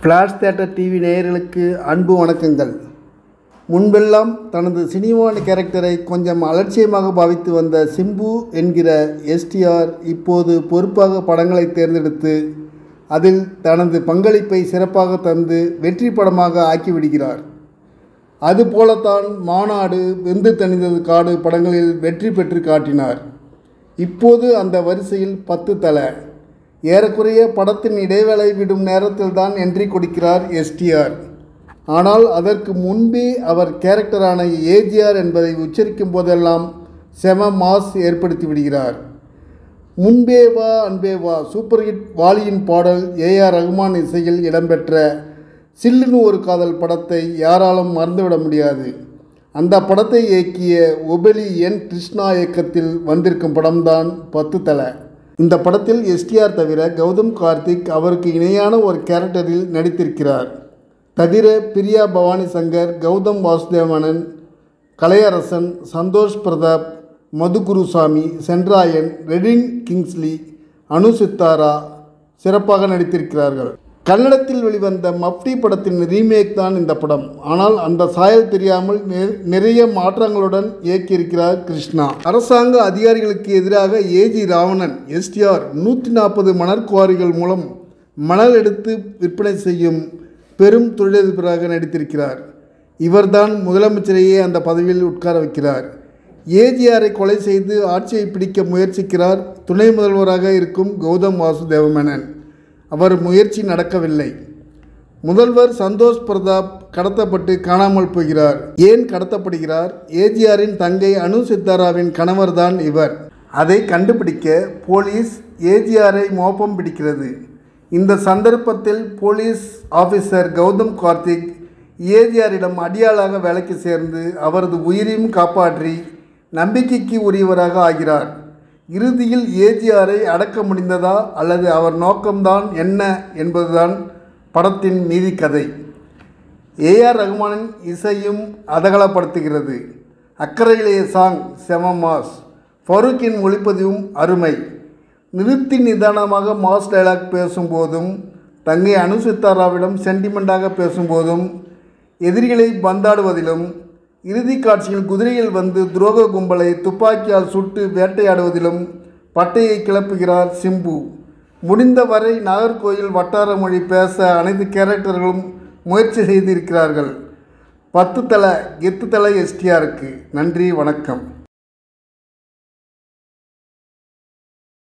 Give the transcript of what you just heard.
flash theatre TV நேயர்களுக்கு அன்பு வணக்கங்கள் முன்பெல்லாம் தனது சினிமா கேரக்டரை கொஞ்சம் அலட்சியமாக பாவித்து வந்த சிம்பு என்கிற எஸ்டிஆர் இப்போது பொறுப்பாக படங்களை தேர்ந்தெடுத்து அதில் தனது பங்களிப்பை சிறப்பாக தந்து வெற்றி படமாக ஆக்கிவிடுகிறார் அதுபோலத்தான் மாநாடு வெந்து தணிந்தது காடு படங்களில் வெற்றி பெற்று காட்டினார் இப்போது அந்த வரிசையில் பத்து தலை ஏறக்குறைய படத்தின் இடைவேளை விடும் நேரத்தில்தான் என்ட்ரி கொடுக்கிறார் எஸ்டிஆர் ஆனால் அதற்கு முன்பே அவர் கேரக்டரான ஏஜிஆர் என்பதை உச்சரிக்கும் போதெல்லாம் செம மாஸ் ஏற்படுத்தி விடுகிறார் முன்பே வா அன்பே வா சூப்பர் ஹிட் வாலியின் பாடல் ஏஆர் ரகுமான் இசையில் இடம்பெற்ற சில்லுன்னு ஒரு காதல் படத்தை யாராலும் மறந்துவிட முடியாது அந்த படத்தை இயக்கிய ஒபெலி என் கிருஷ்ணா இயக்கத்தில் வந்திருக்கும் படம்தான் பத்து தலை இந்த படத்தில் எஸ்டிஆர் தவிர கௌதம் கார்த்திக் அவருக்கு இணையான ஒரு கேரக்டரில் நடித்திருக்கிறார் தவிர பிரியா பவானி சங்கர் கௌதம் வாசுதேவனன் கலையரசன் சந்தோஷ் பிரதாப் மதுகுருசாமி சென்ராயன் ரெடின் கிங்ஸ்லி அனு சித்தாரா சிறப்பாக நடித்திருக்கிறார்கள் கன்னடத்தில் வெளிவந்த மப்டி படத்தின் ரீமேக் தான் இந்த படம் ஆனால் அந்த சாயல் தெரியாமல் நெ- நிறைய மாற்றங்களுடன் இயக்கியிருக்கிறார் கிருஷ்ணா அரசாங்க அதிகாரிகளுக்கு எதிராக ஏஜி ராவணன் எஸ்டிஆர் நூற்றி நாற்பது மணற்குவாரிகள் மூலம் மணல் எடுத்து விற்பனை செய்யும் பெரும் தொழிலதிபராக நடித்திருக்கிறார் இவர்தான் முதலமைச்சரையே அந்த பதவியில் உட்கார வைக்கிறார் ஏஜிஆரை கொலை செய்து ஆட்சியை பிடிக்க முயற்சிக்கிறார் துணை முதல்வராக இருக்கும் கௌதம் வாசுதேவமேனன் அவர் முயற்சி நடக்கவில்லை முதல்வர் சந்தோஷ் பிரதாப் கடத்தப்பட்டு காணாமல் போகிறார் ஏன் கடத்தப்படுகிறார் ஏஜிஆரின் தங்கை அனு சித்தாராவின் கணவர்தான் இவர் அதை கண்டுபிடிக்க போலீஸ் ஏஜிஆரை மோப்பம் பிடிக்கிறது இந்த சந்தர்ப்பத்தில் போலீஸ் ஆபீசர் கௌதம் கார்த்திக் ஏஜிஆரிடம் அடியாளாக வேலைக்கு சேர்ந்து அவரது உயிரையும் காப்பாற்றி நம்பிக்கைக்கு உரியவராக ஆகிறார் இறுதியில் ஏஜிஆரை அடக்க முடிந்ததா அல்லது அவர் நோக்கம்தான் என்ன என்பதுதான் படத்தின் மீதி கதை ஏஆர் ரகுமானின் இசையும் அதகலப்படுத்துகிறது அக்கறையிலேயே சாங் செம மாஸ் ஃபரூக்கின் ஒளிப்பதிவும் அருமை நிறுத்தி நிதானமாக மாஸ் டைலாக் பேசும்போதும் தங்கை அனுசித்தாராவிடம் சென்டிமெண்டாக பேசும்போதும் எதிரிகளை பந்தாடுவதிலும் இறுதி காட்சியில் குதிரையில் வந்து துரோக கும்பலை துப்பாக்கியால் சுட்டு வேட்டையாடுவதிலும் பட்டையை கிளப்புகிறார் சிம்பு முடிந்தவரை நாகர்கோயில் வட்டார மொழி பேச அனைத்து கேரக்டர்களும் முயற்சி செய்திருக்கிறார்கள் பத்து தலை கெத்து தலை எஸ்டிஆருக்கு நன்றி வணக்கம்